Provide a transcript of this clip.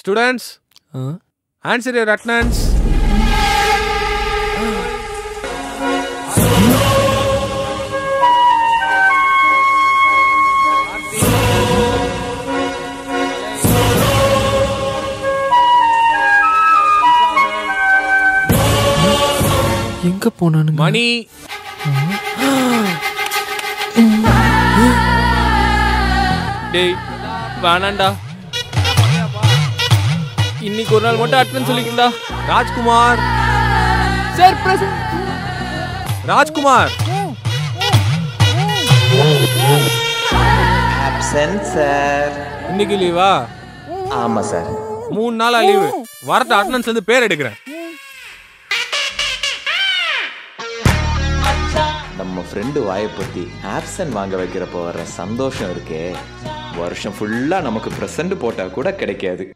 students answer your attendance எங்க போனானுங்க மணி டேய் வேணாண்டா இன்னைக்கு ஒரு நாள் மட்டும் அட்டனன்ஸ் சொல்லிக்கண்டா Rajkumar sir present Rajkumar absent sir இன்னைக்கு லீவா ஆமாம் சார் மூணு நாளா லீவு வரட்ட அட்டனன்ஸ்ல இருந்து பேர் எடுக்கிறேன் நம்ம ஃப்ரெண்டு வாயை பற்றி ஆப்சன்ட் வாங்க வைக்கிறப்போ வர்ற சந்தோஷம் இருக்கே வருஷம் ஃபுல்லாக நமக்கு ப்ரெசண்ட் போட்டால் கூட கிடைக்காது